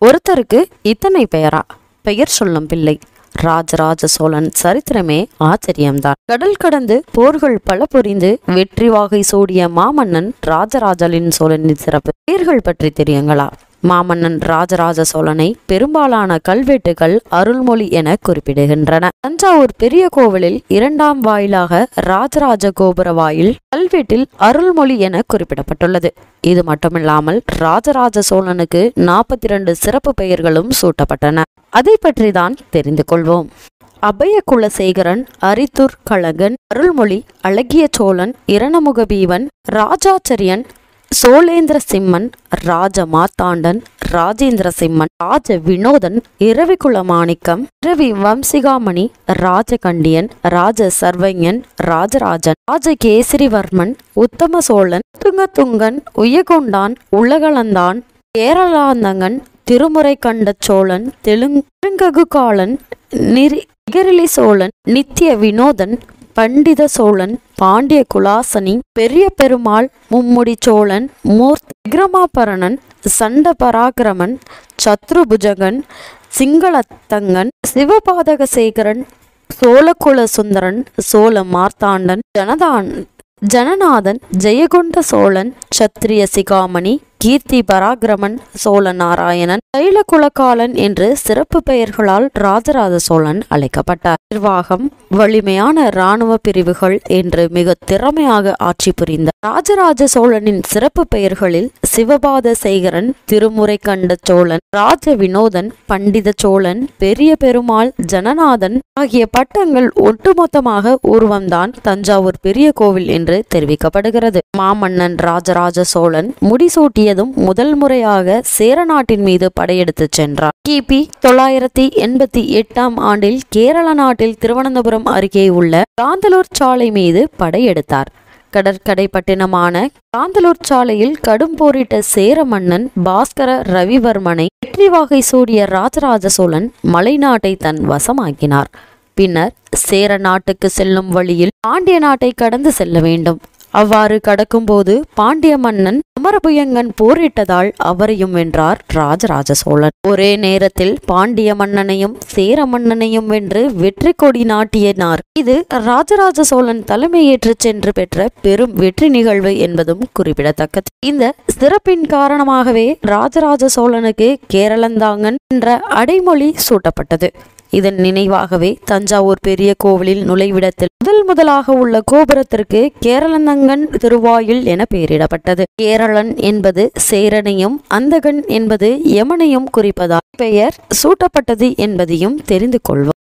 ஒருத்தருக்கு இத்தனை பெயரா பெயர் சொல்லும் பிள்ளை ராஜராஜ சோழன் சரித்திரமே ஆச்சரியம்தான் கடல் கடந்து போர்கள் பல புரிந்து வெற்றி வாகை சூடிய மாமன்னன் ராஜராஜலின் சோழனின் சிறப்பு பெயர்கள் பற்றி தெரியுங்களா மாமன்னன் ராஜராஜ சோழனை பெரும்பாலான கல்வெட்டுகள் அருள்மொழி என குறிப்பிடுகின்றன தஞ்சாவூர் பெரிய கோவிலில் இரண்டாம் வாயிலாக ராஜராஜ கோபுர வாயில் கல்வெட்டில் அருள்மொழி என குறிப்பிடப்பட்டுள்ளது இது மட்டுமில்லாமல் ராஜராஜ சோழனுக்கு நாற்பத்தி இரண்டு சிறப்பு பெயர்களும் சூட்டப்பட்டன அதை பற்றி தான் தெரிந்து கொள்வோம் அபய குலசேகரன் அரித்துர் கழகன் அருள்மொழி அழகிய சோழன் இரணமுக பீவன் ராஜாச்சரியன் சோழேந்திர சிம்மன் ராஜ மாத்தாண்டன் ராஜேந்திர சிம்மன் ராஜ வினோதன் இரவிக்குல மாணிக்கம் இரவி வம்சிகாமணி ராஜகண்டியன் ராஜ சர்வஞன் ராஜராஜன் ராஜகேசரிவர்மன் உத்தம சோழன் துங்கதுங்கன் உயகொண்டான் உலகளந்தான் கேரளாந்தங்கன் திருமுறை கண்ட சோழன் தெலுங் தெலுங்ககுகாலன் நிரி நிகரிலி சோழன் நித்திய வினோதன் பண்டித சோழன் பாண்டிய குலாசனி பெரிய பெருமாள் மும்முடி சோழன் மூர்த்தி விக்ரமாபரணன் சண்ட பராக்கிரமன் சத்ருபுஜகன் சிங்களத்தங்கன் சிவபாதகசேகரன் சோழகுல சுந்தரன் சோழ மார்த்தாண்டன் ஜனதான் ஜனநாதன் ஜெயகொண்ட சோழன் சத்திரிய சிகாமணி கீர்த்தி பராக்கிரமன் சோழ நாராயணன் தைலகுலகாலன் என்று சிறப்பு பெயர்களால் ராஜராஜ சோழன் அழைக்கப்பட்டார் நிர்வாகம் வலிமையான இராணுவ பிரிவுகள் என்று மிக திறமையாக ஆட்சி புரிந்த ராஜராஜ சோழனின் சிறப்பு பெயர்களில் சிவபாத சேகரன் திருமுறை கண்ட சோழன் ராஜ வினோதன் பண்டித சோழன் பெரிய பெருமாள் ஜனநாதன் ஆகிய பட்டங்கள் ஒட்டுமொத்தமாக உருவம்தான் தஞ்சாவூர் பெரிய கோவில் என்று தெரிவிக்கப்படுகிறது மாமன்னன் ராஜராஜ சோழன் முடிசூட்டியதும் முதல் முறையாக சேர நாட்டின் மீது படையெடுத்துச் சென்றார் கிபி தொள்ளாயிரத்தி எண்பத்தி எட்டாம் ஆண்டில் கேரள நாட்டில் திருவனந்தபுரம் அருகே உள்ள காந்தலூர் சாலை மீது படையெடுத்தார் கடற்கரை பட்டினமான காந்தலூர் சாலையில் கடும் போரிட்ட சேர மன்னன் பாஸ்கர ரவிவர்மனை வெற்றி வாகை சூடிய ராஜராஜ சோழன் மலைநாட்டை தன் வசமாக்கினார் பின்னர் சேர நாட்டுக்கு செல்லும் வழியில் பாண்டிய நாட்டை கடந்து செல்ல வேண்டும் அவ்வாறு கடக்கும்போது பாண்டிய மன்னன் அமரபுயங்கன் போரிட்டதால் அவரையும் வென்றார் ராஜராஜ சோழன் ஒரே நேரத்தில் பாண்டிய மன்னனையும் சேர மன்னனையும் வென்று வெற்றி கொடி நாட்டியனார் இது ராஜராஜ சோழன் தலைமையேற்றுச் சென்று பெற்ற பெரும் வெற்றி நிகழ்வு என்பதும் குறிப்பிடத்தக்கது இந்த சிறப்பின் காரணமாகவே ராஜராஜ சோழனுக்கு கேரளந்தாங்கன் என்ற அடைமொழி சூட்டப்பட்டது இதன் நினைவாகவே தஞ்சாவூர் பெரிய கோவிலில் நுழைவிடத்தில் முதல் முதலாக உள்ள கோபுரத்திற்கு கேரளந்தங்கன் திருவாயில் என பெயரிடப்பட்டது கேரளன் என்பது சேரனையும் அந்தகன் என்பது யமனையும் குறிப்பதால் பெயர் சூட்டப்பட்டது என்பதையும் தெரிந்து கொள்வோம்